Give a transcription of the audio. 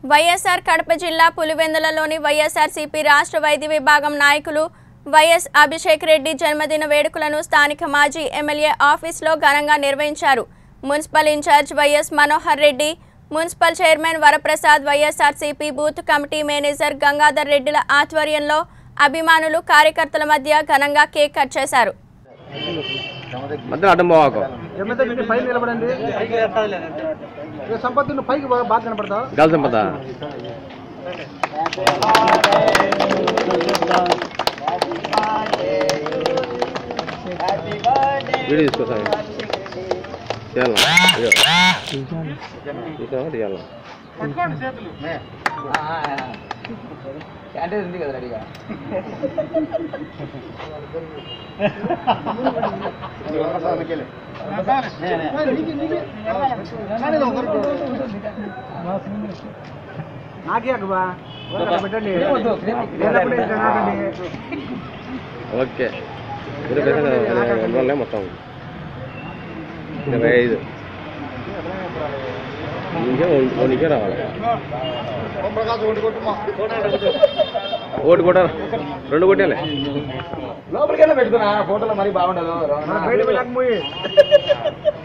వైఎస్ఆర్ కడప జిల్లా పులివెందులలోని వైఎస్ఆర్సీపీ రాష్ట్ర వైద్య విభాగం నాయకులు వైఎస్ అభిషేక్ రెడ్డి జన్మదిన వేడుకలను స్థానిక మాజీ ఎమ్మెల్యే ఆఫీస్లో ఘనంగా నిర్వహించారు municipal incharge YS Manohar Reddy municipal chairman Varaprasad YSRCP booth committee manager Gangadhar రెడ్డిల ఆధ్వర్యంలో అభిమానులు కార్యకర్తల మధ్య ఘనంగా కేక్ కట్ చేశారు మధ్యలో అడ్డం పోవాకు ఎమ్మెల్యే మీరు పైన నిలబడండి ఇక సంపత్ నువ్వు పైకి బాగా బాగా కనపడతావు గాలి సంపద వీడియో తీసుకో సార్ తీయాలా ఇదిగో. తీసావా తీయాలా నాకే అక్కబా పెట్టండి లేనప్పుడు ఇంకా నాకండి. ఓకే ఇరవై పైసలు రెండు వందలే మొత్తం ఇరవై ఐదు ఇంకే నీకే రావాలి ఓటు కూడా రెండు కొట్టాలి మన బయట పెట్టక మూయి